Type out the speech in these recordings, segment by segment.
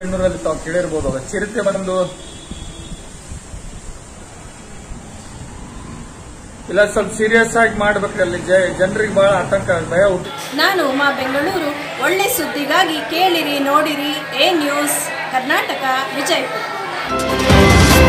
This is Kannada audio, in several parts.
ಬೆಂಗಳೂರಲ್ಲಿ ತಾವು ಕೇಳಿರ್ಬೋದು ಅದು ಚಿರತೆ ಬಂದು ಇಲ್ಲ ಸ್ವಲ್ಪ ಸೀರಿಯಸ್ ಆಗಿ ಮಾಡ್ಬೇಕ್ರಿ ಅಲ್ಲಿ ಜನರಿಗೆ ಬಹಳ ಆತಂಕ ಭಯ ಹುಟ್ಟಿ ನಾನು ಉಮಾ ಬೆಂಗಳೂರು ಒಳ್ಳೆ ಸುದ್ದಿಗಾಗಿ ಕೇಳಿರಿ ನೋಡಿರಿ ಎ ನ್ಯೂಸ್ ಕರ್ನಾಟಕ ವಿಜಯಪುರ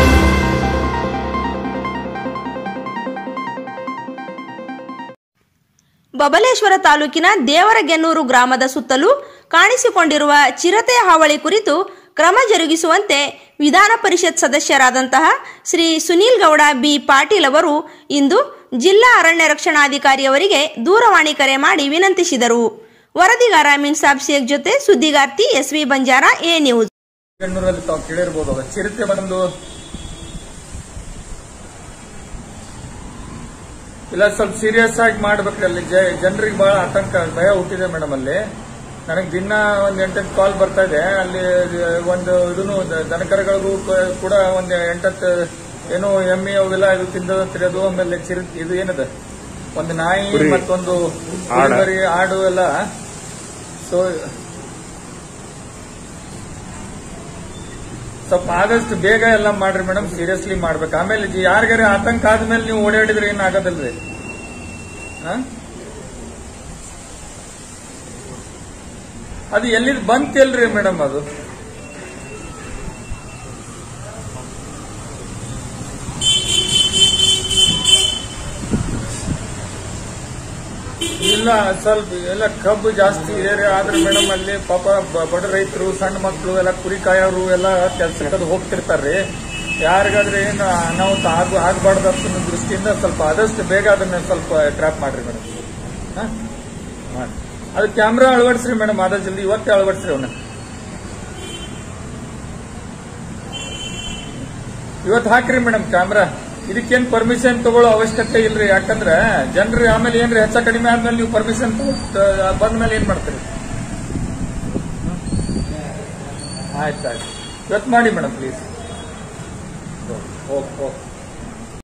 ಬಬಲೇಶ್ವರ ತಾಲೂಕಿನ ದೇವರಗೆನ್ನೂರು ಗ್ರಾಮದ ಸುತ್ತಲೂ ಕಾಣಿಸಿಕೊಂಡಿರುವ ಚಿರತೆ ಹಾವಳಿ ಕುರಿತು ಕ್ರಮ ಜರುಗಿಸುವಂತೆ ವಿಧಾನ ಪರಿಷತ್ ಸದಸ್ಯರಾದಂತಹ ಶ್ರೀ ಸುನೀಲ್ ಗೌಡ ಬಿ ಪಾಟೀಲ್ ಅವರು ಇಂದು ಜಿಲ್ಲಾ ಅರಣ್ಯ ರಕ್ಷಣಾಧಿಕಾರಿಯವರಿಗೆ ದೂರವಾಣಿ ಕರೆ ಮಾಡಿ ವಿನಂತಿಸಿದರು ವರದಿಗಾರ ಮಿನ್ಸಾಬ್ ಶೇಖ್ ಜೊತೆ ಸುದ್ದಿಗಾರ್ತಿ S V Banjara A news ಬೆಂಗಳೂರಲ್ಲಿ ತಾವು ಕೇಳಿರ್ಬೋದು ಅದು ಚಿರತೆ ಬಂದು ಇಲ್ಲ ಸ್ವಲ್ಪ ಸೀರಿಯಸ್ ಆಗಿ ಮಾಡ್ಬೇಕ್ರಿ ಅಲ್ಲಿ ಜನರಿಗೆ ಬಹಳ ಆತಂಕ ಭಯ ಹುಟ್ಟಿದೆ ಮೇಡಮ್ ಅಲ್ಲಿ ನನಗೆ ದಿನ ಒಂದ್ ಎಂಟತ್ತು ಕಾಲ್ ಬರ್ತಾ ಇದೆ ಅಲ್ಲಿ ಒಂದು ಇದನ್ನು ದನಕರಗಳಿಗೂ ಕ- ಕೂಡ ಒಂದು ಎಂಟತ್ತು ಏನೋ ಎಮ್ಮೆ ಅವೆಲ್ಲ ಇದು ತಿಂದದಂತ್ರಿ ಅದು ಆಮೇಲೆ ಚಿರ ಇದು ಏನದ ಒಂದು ನಾಯಿ ಮತ್ತೊಂದು ಕುರಿಮರಿ, ಆಡು ಎಲ್ಲ ಸೊ ಸ್ವಲ್ಪ ಆದಷ್ಟು ಬೇಗ ಎಲ್ಲ ಮಾಡ್ರಿ ಮೇಡಮ್ ಸೀರಿಯಸ್ಲಿ ಮಾಡ್ಬೇಕು ಆಮೇಲೆ ಯಾರಿಗಾರ ಆತಂಕ ಆದ್ಮೇಲೆ ನೀವು ಓಡಾಡಿದ್ರೆ ಏನ್ ಆಗೋದಿಲ್ರಿ ಆ? ಅದು ಎಲ್ಲಿದ್ ಬಂತಿಲ್ರಿ ಮೇಡಮ್ ಅದು ಇಲ್ಲ ಸ್ವಲ್ಪ ಎಲ್ಲ ಕಬ್ಬು ಜಾಸ್ತಿ ಏರಿಯಾ ಆದ್ರೆ ಮೇಡಮ್ ಅಲ್ಲಿ ಪಾಪ ಬ- ಬಡ ರೈತರು ಸಣ್ಣ ಮಕ್ಕಳು ಎಲ್ಲ ಕುರಿ ಕಾಯೋರು ಎಲ್ಲ ಕೆಲ್ಸಕ್ಕೆ ಹೋಗ್ತಿರ್ತಾರ್ರಿ ಯಾರಿಗಾದ್ರೆ ಏನು ಅನಾಹುತ ಆಗ ಆಗಬಾರ್ದು ಅನ್ನೋ ದೃಷ್ಟಿಯಿಂದ ಸ್ವಲ್ಪ ಆದಷ್ಟು ಬೇಗ ಅದನ್ನ ಸ್ವಲ್ಪ ಟ್ರ್ಯಾಪ್ ಮಾಡ್ರಿ ಮೇಡಮ್ ಮಾಡಿ ಅದು ಕ್ಯಾಮ್ರಾ ಅಳವಡಿಸ್ರಿ ಮೇಡಮ್ ಆದಷ್ಟು ಜಲ್ದಿ ಇವತ್ತೇ ಅಳವಡಿಸ್ರಿ ಅವನ್ನ ಇವತ್ತು ಹಾಕ್ರಿ ಮೇಡಮ್ ಕ್ಯಾಮ್ರಾ ಇದಕ್ಕೇನ್ ಪರ್ಮಿಷನ್ ತಗೊಳ್ಳೋ ಅವಶ್ಯಕತೆ ಇಲ್ರಿ ಯಾಕಂದ್ರೆ ಜನರು ಆಮೇಲೆ ಏನ್ರಿ ಹೆಚ್ಚ ಕಡಿಮೆ ಆದ್ಮೇಲೆ ನೀವು ಪರ್ಮಿಷನ್ ಬಂದ ಮೇಲೆ ಏನ್ ಮಾಡ್ತೀರಿ ಆಯ್ತಾಯ್ತು ಇವತ್ತು ಮಾಡಿ ಮೇಡಮ್ ಪ್ಲೀಸ್ ಓಕೆ ಓಕೆ